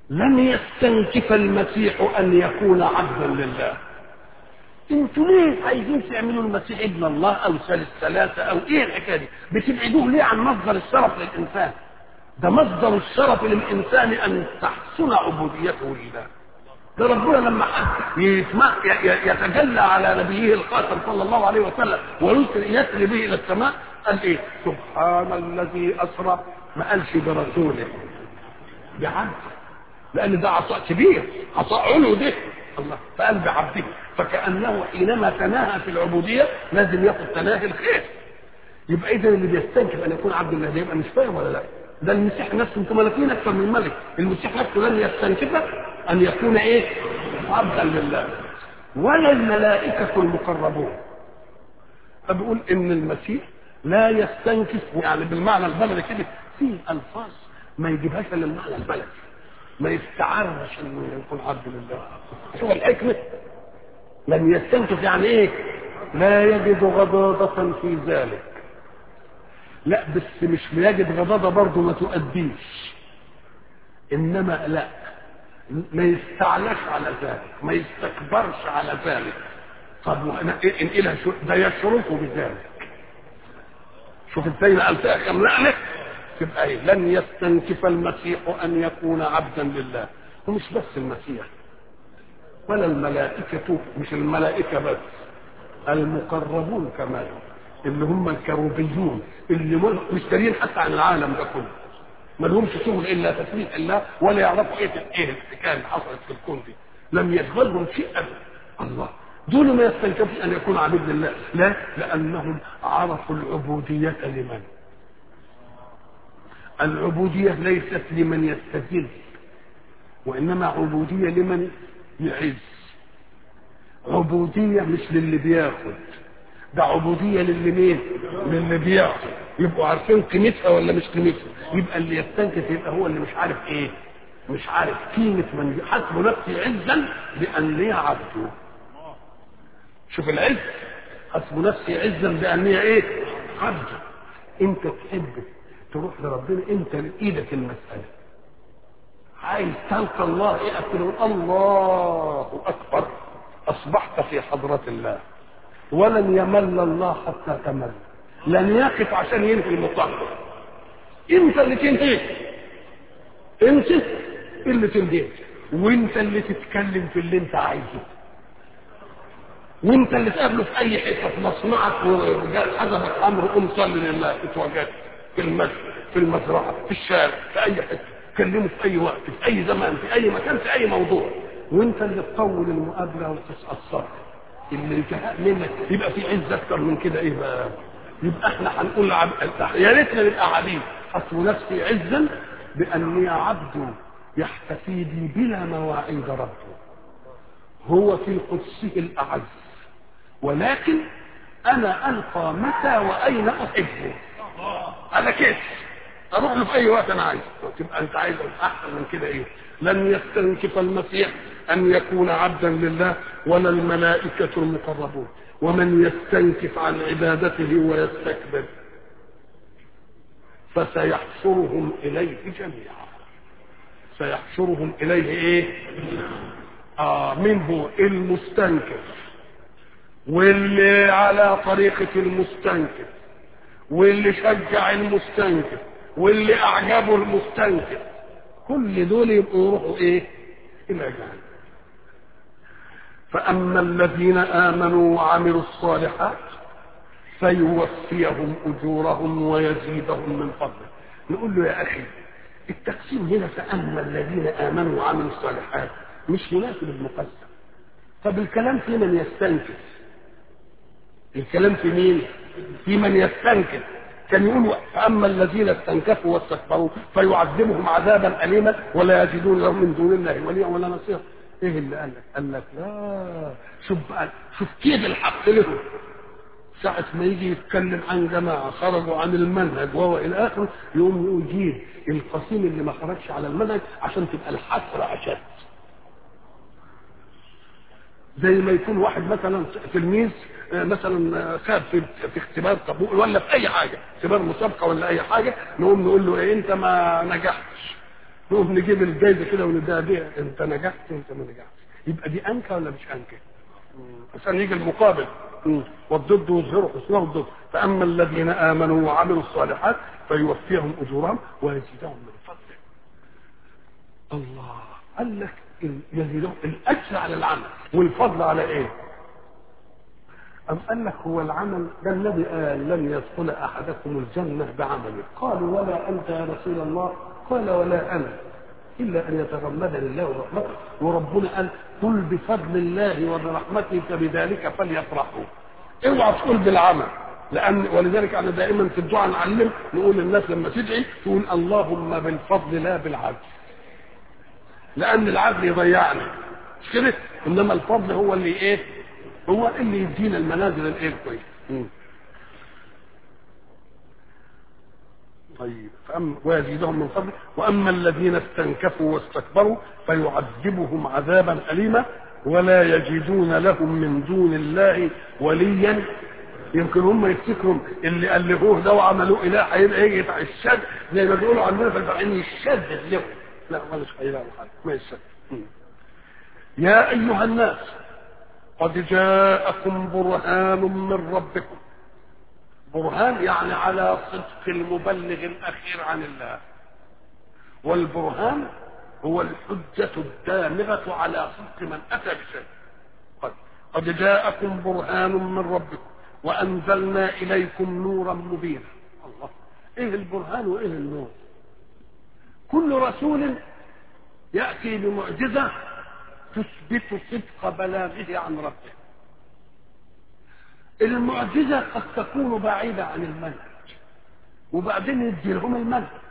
لن يستنكف المسيح ان يكون عبدا لله انتوا ليه عايزين تعملوا المسيح ابن الله او ثالث ثلاثه او ايه الحكايه دي بتبعدوه ليه عن مصدر الشرف للانسان ده مصدر الشرف للانسان ان تحسن عبوديته لله ده ربنا لما حب يسمع يتجلى على نبيه الخاتم صلى الله عليه وسلم ويسري به الى السماء قال ايه سبحان الذي اسرى ما قالش برسوله بعبد لان ده عطاء كبير عطاء علو ده الله فقال بعبده فكانه حينما تناهى في العبوديه لازم ياخذ تناهي الخير يبقى اذا اللي بيستنكف ان يكون عبد الله ده يبقى مش فاهم ولا لا ده المسيح نفسه انتم ملكين اكثر من ملك المسيح نفسه لن يستنكف ان يكون ايه عبدا لله ولا الملائكه المقربون فبقول ان المسيح لا يستنكف يعني بالمعنى البلدي كده في الفاظ ما يجيبهاش الا المعنى البلدي ما يستعرش انه يكون عبد لله شوف الحكمه لم يستنكف يعني ايه لا يجد غضاضة في ذلك لا بس مش يجد غضاضة برضه ما تؤديش انما لا ما يستعلاش على ذلك ما يستكبرش على ذلك طب وانا انقلها شو ده يشرف بذلك شوف ازاي نقلتها كم نقله تبقى ايه لن يستنكف المسيح ان يكون عبدا لله ومش بس المسيح ولا الملائكة مش الملائكة بس المقربون كمان اللي هم الكروبيون اللي مش دارين حتى عن العالم ده كله ما لهمش شغل الا تسبيح الله ولا يعرفوا ايه ايه الحكايه اللي حصلت في الكون دي لم يشغلهم شيء ابدا الله دول ما يستنكفوا ان يكونوا عبيد لله لا لانهم عرفوا العبوديه لمن العبوديه ليست لمن يستذل وانما عبوديه لمن يعز عبوديه مش للي بياخد ده عبوديه للي مين للي بياخد يبقوا عارفين قيمتها ولا مش قيمتها يبقى اللي يستنكف يبقى هو اللي مش عارف ايه مش عارف قيمه من حسب نفسي عزا باني عبده شوف العز حسب نفسي عزا باني ايه عبده انت تحب تروح لربنا انت بايدك المساله عايز تلقى الله ايه تقول الله اكبر اصبحت في حضره الله ولن يمل الله حتى تمل لن يقف عشان ينهي المطلق انت اللي تنهي انت اللي تنهي وانت اللي تتكلم في اللي انت عايزه وانت اللي تقابله في اي حته في مصنعك وحسبك امر قوم صلي لله اتوجدت في المسجد في المزرعه في الشارع في اي حته كلمه في اي وقت في اي زمان في اي مكان في اي موضوع وانت اللي تطول المقابله وتصحى الصبر اللي انتهى منك يبقى في عز اكتر من كده ايه بقى يبقى احنا هنقول عب... يا ريتنا نبقى عبيد حسب نفسي عزا باني عبد يحتفي بي بلا مواعيد ربه هو في قدسه الاعز ولكن انا القى متى واين احبه انا كده اروح له في اي وقت انا عايز تبقى انت عايز احسن من كده ايه لن يستنكف المسيح ان يكون عبدا لله ولا الملائكه المقربون ومن يستنكف عن عبادته ويستكبر فسيحشرهم اليه جميعا سيحشرهم اليه ايه اه منه المستنكف واللي على طريقه المستنكف واللي شجع المستنكف واللي اعجبه المستنكف كل دول يبقوا يروحوا ايه الى جهنم فاما الذين امنوا وعملوا الصالحات فيوفيهم اجورهم ويزيدهم من فضله نقول له يا اخي التقسيم هنا فاما الذين امنوا وعملوا الصالحات مش مناسب المقسم طب الكلام في من يستنكف الكلام في مين في من يستنكف كان يقول فاما الذين استنكفوا واستكبروا فيعذبهم عذابا اليما ولا يجدون لهم من دون الله وليا ولا نصيرا ايه اللي قال لك؟ قال لك لا شوف بقى شوف كيد الحق لهم ساعة ما يجي يتكلم عن جماعة خرجوا عن المنهج وهو إلى آخره يقوم يجيب القسيم اللي ما خرجش على المنهج عشان تبقى الحسرة أشد. زي ما يكون واحد مثلا تلميذ مثلا خاب في في اختبار قبول ولا في اي حاجه اختبار مسابقه ولا اي حاجه نقوم نقول له ايه انت ما نجحتش نقوم نجيب الجايزه كده ونديها بيها انت نجحت وانت ما نجحتش يبقى دي انكى ولا مش انكى؟ عشان يجي المقابل والضد يظهر حسنه الضد فاما الذين امنوا وعملوا الصالحات فيوفيهم اجورهم ويزيدهم من فضله الله قال لك يزيدهم الاجر على العمل والفضل على ايه؟ أم قال لك هو العمل ده الذي قال لن يدخل أحدكم الجنة بعمله قالوا ولا أنت يا رسول الله قال ولا أنا إلا أن يتغمدني الله برحمته وربنا قال قل بفضل الله وبرحمته فبذلك فليفرحوا اوعى تقول بالعمل لأن ولذلك أنا دائما في الدعاء نعلم نقول للناس لما تدعي تقول اللهم بالفضل لا بالعدل لأن العدل يضيعني مش كده إنما الفضل هو اللي إيه هو اللي يدينا المنازل الايه كويس طيب فأما ويزيدهم من فضله واما الذين استنكفوا واستكبروا فيعذبهم عذابا اليما ولا يجدون لهم من دون الله وليا يمكن هم يفتكروا اللي الفوه ده وعملوه اله هيبقى يجي الشد زي ما بيقولوا عندنا في الفقهين الشد له لا مالش هيلاقوا حاجه ما الشد يا ايها الناس قد جاءكم برهان من ربكم برهان يعني على صدق المبلغ الاخير عن الله والبرهان هو الحجة الدامغة على صدق من أتى بشيء قد, قد جاءكم برهان من ربكم وأنزلنا إليكم نورا مبينا الله إيه البرهان وإيه النور كل رسول يأتي بمعجزة تثبت صدق بلاغه عن ربه المعجزة قد تكون بعيدة عن المنهج وبعدين يدي لهم المنهج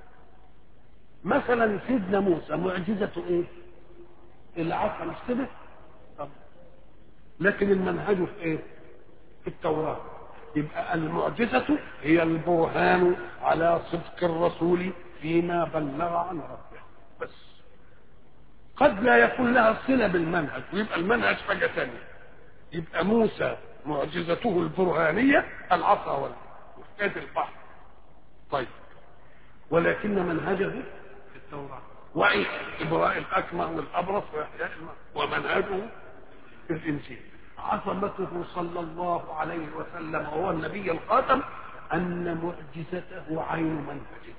مثلا سيدنا موسى معجزته ايه العصا مش كده طب لكن المنهج في ايه في التوراة يبقى المعجزة هي البرهان على صدق الرسول فيما بلغ عن ربه بس قد لا يكون لها صلة بالمنهج ويبقى المنهج حاجة ثانية يبقى موسى معجزته البرهانية العصا والإسكات البحر طيب ولكن منهجه في التوراة وعيسى إبراء الأكمه والأبرص وإحياء الموت ومنهجه في الإنجيل عظمته صلى الله عليه وسلم وهو النبي الخاتم أن معجزته عين منهجه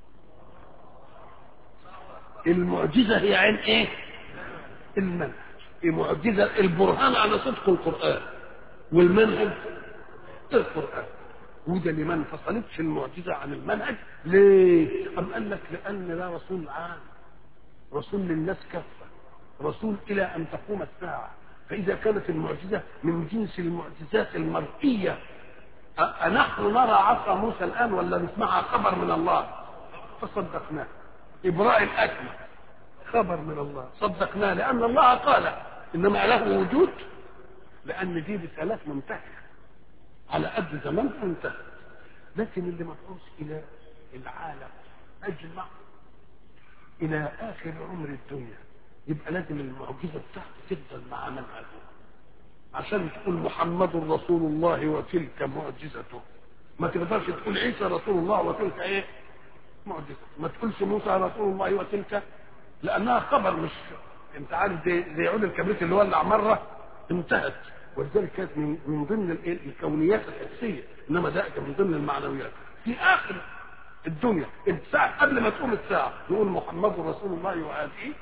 المعجزة هي عين ايه المنهج المعجزة البرهان على صدق القرآن والمنهج القرآن وده اللي ما انفصلتش المعجزة عن المنهج ليه؟ أم قال لك لأن ده رسول عام رسول للناس كافة رسول إلى أن تقوم الساعة فإذا كانت المعجزة من جنس المعجزات المرئية أنحن نرى عصا موسى الآن ولا نسمعها خبر من الله فصدقناه إبراء الأكمة خبر من الله صدقناه لأن الله قال إنما له وجود لأن دي رسالات منتهية على قد زمانها انتهت لكن اللي مبعوث إلى العالم أجمع إلى آخر عمر الدنيا يبقى لازم المعجزة بتاعته تفضل مع منهجه عشان تقول محمد رسول الله وتلك معجزته ما تقدرش تقول عيسى رسول الله وتلك ايه معجزة ما تقولش موسى رسول الله وتلك لأنها خبر مش أنت عارف زي زي عود الكبريت اللي ولع مرة انتهت ولذلك كانت من من ضمن الايه الكونيات الحسية إنما ده كان من ضمن المعنويات في آخر الدنيا الساعة قبل ما تقوم الساعة نقول محمد رسول الله وهذه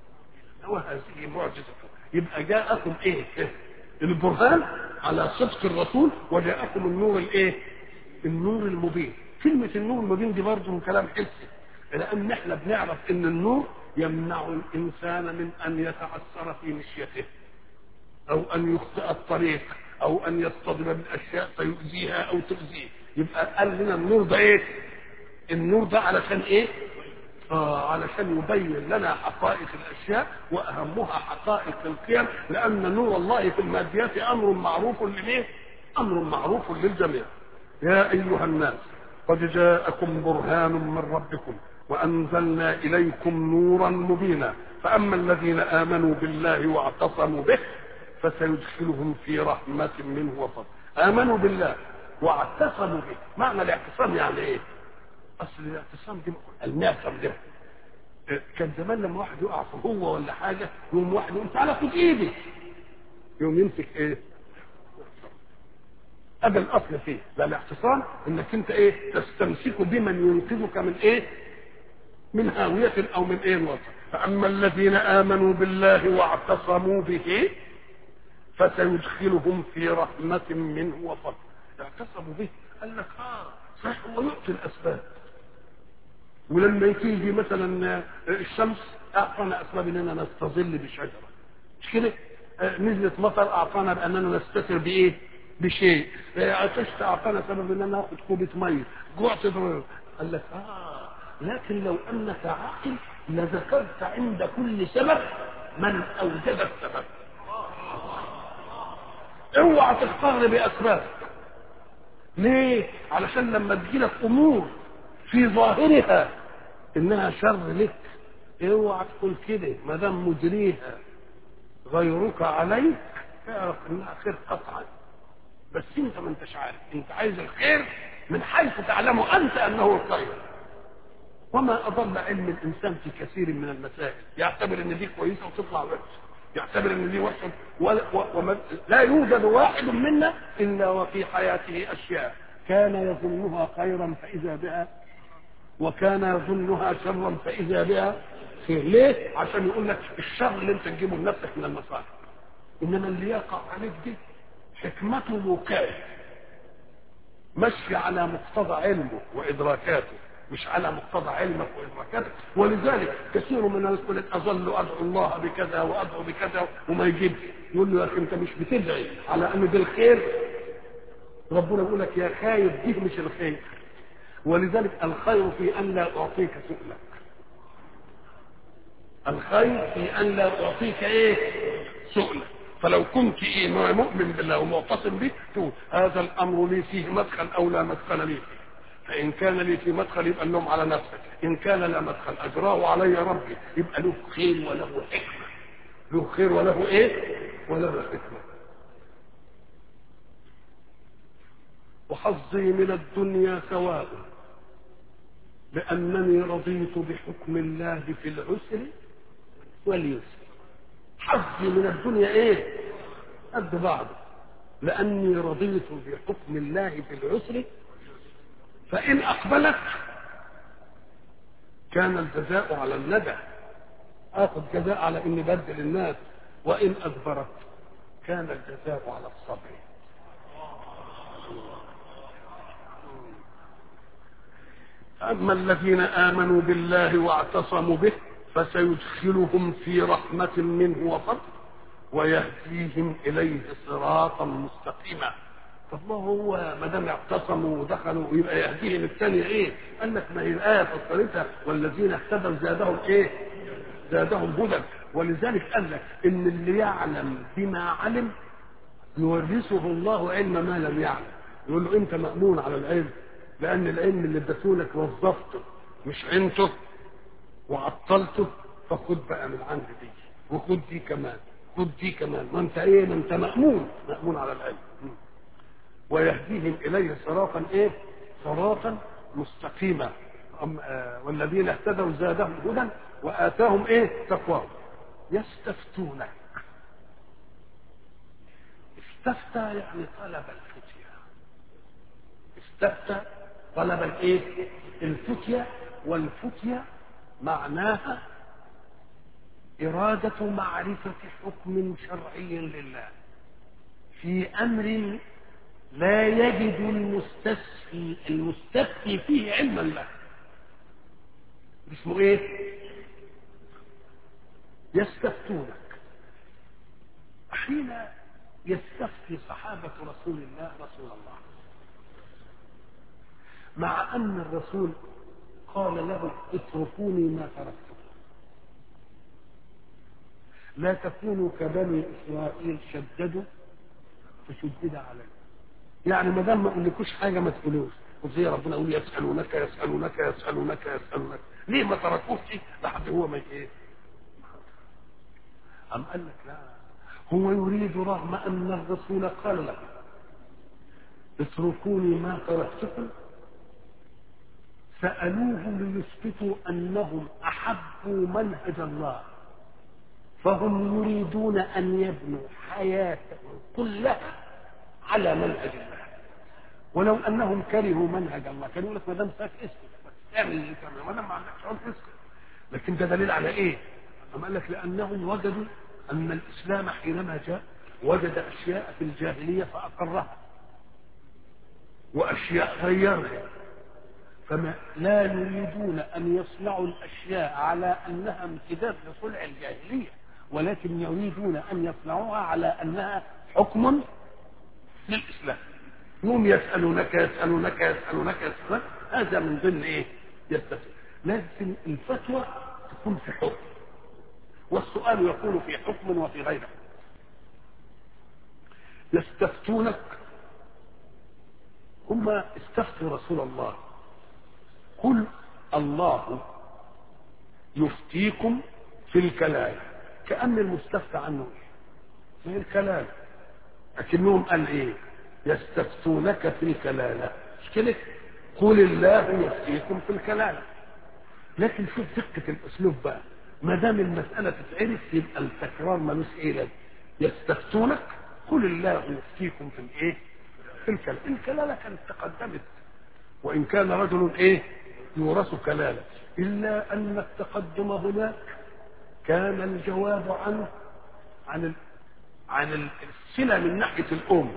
وهذه معجزته يبقى جاءكم ايه؟ إيه؟ البرهان على صدق الرسول وجاءكم النور الايه؟ النور المبين كلمة النور المبين دي برضه من كلام حسي لأن احنا بنعرف إن النور يمنع الإنسان من أن يتعثر في مشيته أو أن يخطئ الطريق أو أن يصطدم بالأشياء فيؤذيها أو تؤذيه يبقى قال لنا النور ده إيه؟ النور ده علشان إيه؟ آه علشان يبين لنا حقائق الأشياء وأهمها حقائق القيم لأن نور الله في الماديات أمر معروف لمين؟ أمر معروف للجميع يا أيها الناس قد جاءكم برهان من ربكم وأنزلنا إليكم نورا مبينا فأما الذين آمنوا بالله واعتصموا به فسيدخلهم في رحمة منه وفضل آمنوا بالله واعتصموا به معنى الاعتصام يعني إيه أصل الاعتصام دي المعصم ده كان زمان لما واحد يقع في هو ولا حاجه يقوم واحد يقول تعالى خد ايدي يقوم يمسك ايه هذا الاصل فيه ده الاعتصام انك انت ايه تستمسك بمن ينقذك من ايه من هاوية او من ايه الوطن فاما الذين امنوا بالله واعتصموا به فسيدخلهم في رحمة منه وفضل اعتصموا به قال لك اه صحيح هو يعطي الاسباب ولما تيجي مثلا الشمس اعطانا اسباب اننا نستظل بشجره مش كده آه، نزلت مطر اعطانا باننا نستتر بايه بشيء آه، عطشت اعطانا سبب اننا ناخد كوبه ميه جوعت ضرر. قال لك اه لكن لو انك عاقل لذكرت عند كل سبب من اوجد السبب اوعى تختار باسباب ليه علشان لما تجيلك امور في ظاهرها انها شر لك اوعى تقول كده ما دام مجريها غيرك عليك اعرف انها خير قطعا بس انت ما انتش عارف انت عايز الخير من حيث تعلم انت انه الخير وما اضل علم الانسان في كثير من المسائل يعتبر ان دي كويسه وتطلع وحشه يعتبر ان دي وحشه ولا- و- وما- لا يوجد واحد منا الا وفي حياته اشياء كان يظنها خيرا فاذا بها وكان يظنها شرا فاذا بها خير ليه عشان يقول لك الشر اللي انت تجيبه لنفسك من المصالح انما اللي يقع عليك دي حكمته وكاله مشي على مقتضى علمه وادراكاته مش على مقتضى علمك وادراكاتك ولذلك كثير من الناس يقول لك اظل ادعو الله بكذا وادعو بكذا وما يجيبش يقول له يا اخي انت مش بتدعي على ان ده الخير ربنا يقول لك يا خايف دي مش الخير ولذلك الخير في ان لا اعطيك سؤلك الخير في ان لا اعطيك ايه سؤلك فلو كنت ايه مؤمن بالله ومعتصم به تقول هذا الامر لي فيه مدخل او لا مدخل لي فيه فان كان لي في مدخل يبقى اللوم على نفسك ان كان لا مدخل اجراه علي ربي يبقى له خير وله حكمه له خير وله ايه وله حكمه وحظي من الدنيا سواء لأنني رضيت بحكم الله في العسر واليسر حظي من الدنيا ايه قد بعضه لأني رضيت بحكم الله في العسر فإن أقبلت كان الجزاء على الندى آخذ جزاء على إني بدل الناس وإن أدبرت كان الجزاء على الصبر أما الذين آمنوا بالله واعتصموا به فسيدخلهم في رحمة منه وفضل ويهديهم إليه صراطا مستقيما طب ما هو ما دام اعتصموا ودخلوا يبقى يهديهم الثانية ايه؟ قال لك ما هي الآية فسرتها والذين اهتدوا زادهم ايه؟ زادهم هدى ولذلك قال لك ان اللي يعلم بما علم يورثه الله علم ما لم يعلم يقول له انت مأمون على العلم لان العلم اللي اديتهولك وظفته مش عينته وعطلته فخد بقى من عند دي وخد دي كمان خد دي كمان ما انت ايه ما انت مأمون مأمون على العلم ويهديهم اليه صراطا ايه صراطا مستقيما أم آه والذين اهتدوا زادهم هدى واتاهم ايه تقوى يستفتونك استفتى يعني طلب الفتية استفتى طلب الايه الفتية والفتية معناها إرادة معرفة حكم شرعي لله في أمر لا يجد المستفتي المستفتي فيه علما له اسمه ايه يستفتونك حين يستفتي صحابة رسول الله رسول الله مع أن الرسول قال له اتركوني ما تركتكم لا تكونوا كبني إسرائيل شددوا فشدد عليكم يعني ما دام ما اقولكوش حاجه ما تقولوش وزي ربنا يقول يسالونك يسالونك يسالونك يسالونك ليه ما تركوش لحد هو ما ايه أم قال لك لا هو يريد رغم أن الرسول قال له اتركوني ما تركتكم سألوه ليثبتوا أنهم أحق أحبوا منهج الله فهم يريدون أن يبنوا حياتهم كلها على منهج الله ولو أنهم كرهوا منهج الله كانوا يقول لك ما دام ساك اسكت اعمل اللي تعمله ما دام ما عندكش عرف اسكت لكن ده دليل على إيه؟ أما قال لك لأنهم وجدوا أن الإسلام حينما جاء وجد أشياء في الجاهلية فأقرها وأشياء غيرها فما لا يريدون أن يصنعوا الأشياء على أنها امتداد لصنع الجاهلية ولكن يريدون أن يصنعوها على أنها حكم للإسلام يوم يسألونك يسألونك يسألونك يسألونك هذا من ضمن إيه؟ يستفيد لازم الفتوى تكون في حكم والسؤال يكون في حكم وفي غير حكم يستفتونك هم استفتوا رسول الله قل الله يفتيكم في الكلام كأن المستفتى عنه في الكلام لكنهم قال ايه يستفتونك في الكلالة مش كده قل الله يفتيكم في الكلالة لكن شوف دقة الاسلوب بقى ما دام المسألة تتعرف يبقى التكرار ملوش ايه لازم يستفتونك قل الله يفتيكم في الايه في الكلالة الكلالة كانت تقدمت وان كان رجل ايه يورث كلالة الا ان التقدم هناك كان الجواب عنه عن ال... عن الصلة من ناحية الأم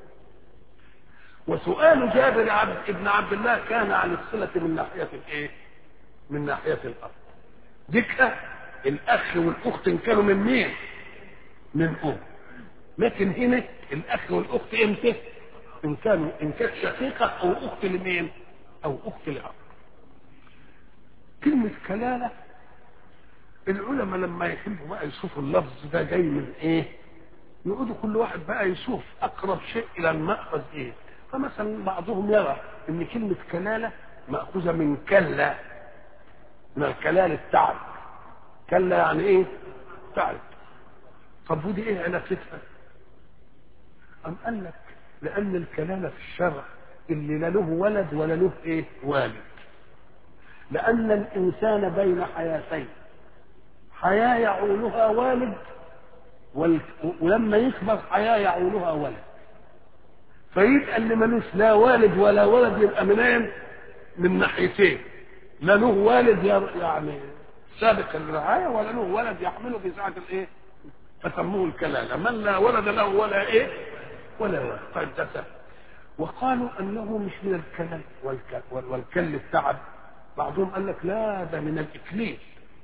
وسؤال جابر عبد ابن عبد الله كان عن الصلة من ناحية الإيه؟ من ناحية الأب ديك الأخ والأخت إن كانوا من مين؟ من أم لكن هنا الأخ والأخت إمتى؟ إن كانوا إن كانت شقيقة أو أخت لمين؟ أو أخت لأب كلمة كلالة العلماء لما يحبوا بقى يشوفوا اللفظ ده جاي من ايه يقعدوا كل واحد بقى يشوف اقرب شيء الى المأخذ ايه فمثلا بعضهم يرى ان كلمة كلالة مأخوذة من كلا من الكلال التعب كلا يعني ايه تعب طب ودي ايه علاقتها ام قال لك لان الكلالة في الشرع اللي لا له ولد ولا له ايه والد لان الانسان بين حياتين حياة يعولها والد وال... ولما يكبر حياة يعولها ولد فيبقى اللي ملوش لا والد ولا ولد يبقى منين من ناحيتين لا له والد يعني سابق الرعاية ولا له ولد يحمله في ساعة الايه فسموه الكلالة من لا ولد له ولا ايه ولا ولد طيب ده سهل وقالوا انه مش من الكلل والك... والكل التعب بعضهم قال لك لا ده من الاكليل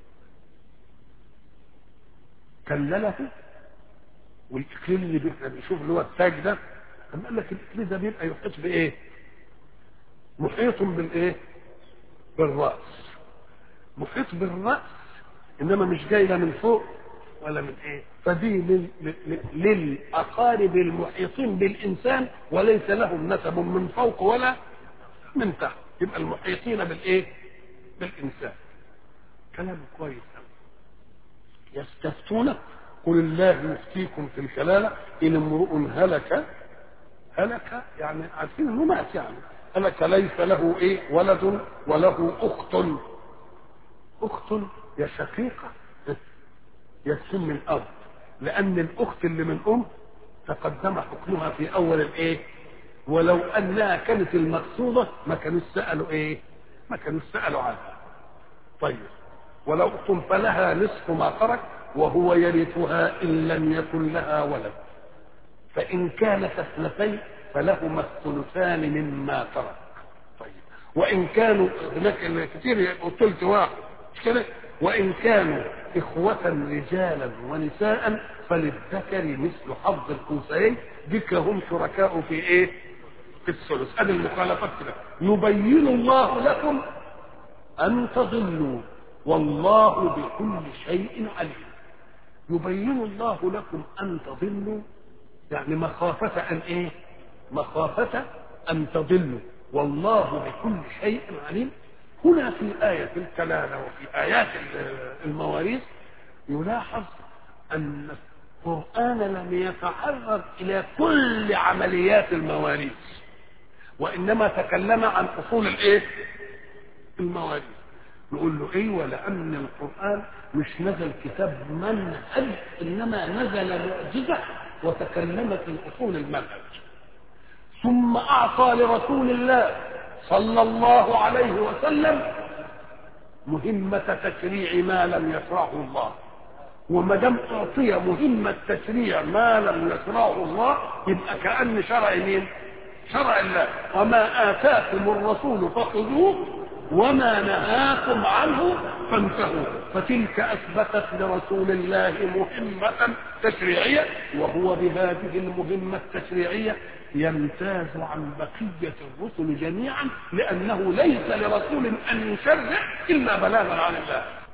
كلله والاكليل اللي احنا بنشوف اللي هو التاج ده اما قال لك الاكليل ده بيبقى يحيط بايه؟ محيط بالايه؟ بالراس محيط بالراس انما مش جاي لا من فوق ولا من ايه؟ فدي لل... لل... للاقارب المحيطين بالانسان وليس لهم نسب من فوق ولا من تحت يبقى المحيطين بالايه؟ بالانسان كلام كويس يستفتونك قل الله يفتيكم في الكلالة إن امرؤ هلك هلك يعني عارفين انه مات يعني هلك ليس له ايه ولد وله اخت اخت يا شقيقه يا تكون من اب لان الاخت اللي من ام تقدم حكمها في اول الايه ولو انها كانت المقصوده ما كانوا سالوا ايه ما كانوا سالوا عنها طيب ولو اخت فلها نصف ما ترك وهو يرثها ان لم يكن لها ولد فإن كانت اثنتين فلهما الثلثان مما ترك طيب وإن كانوا هناك كتير يبقوا ثلث واحد مش كده وإن كانوا إخوة رجالا ونساء فللذكر مثل حظ الأنثيين ذكر هم شركاء في إيه؟ في الثلث هذه المخالفات كده يبين الله لكم أن تضلوا والله بكل شيء عليم يبين الله لكم أن تضلوا يعني مخافة أن إيه؟ مخافة أن تضلوا والله بكل شيء عليم هنا في آية الكلالة وفي آيات المواريث يلاحظ أن القرآن لم يتعرض إلى كل عمليات المواريث وإنما تكلم عن أصول الإيه؟ المواريث نقول له ايوه لان القران مش نزل كتاب منهج انما نزل معجزه وتكلمت الاصول المنهج ثم اعطى لرسول الله صلى الله عليه وسلم مهمه تشريع ما لم يشرعه الله وما دام اعطي مهمه تشريع ما لم يشرعه الله يبقى كان شرع مين؟ شرع الله وما اتاكم الرسول فخذوه وما نهاكم عنه فانتهوا فتلك اثبتت لرسول الله مهمه تشريعيه وهو بهذه المهمه التشريعيه يمتاز عن بقيه الرسل جميعا لانه ليس لرسول ان يشرع الا بلاغا عن الله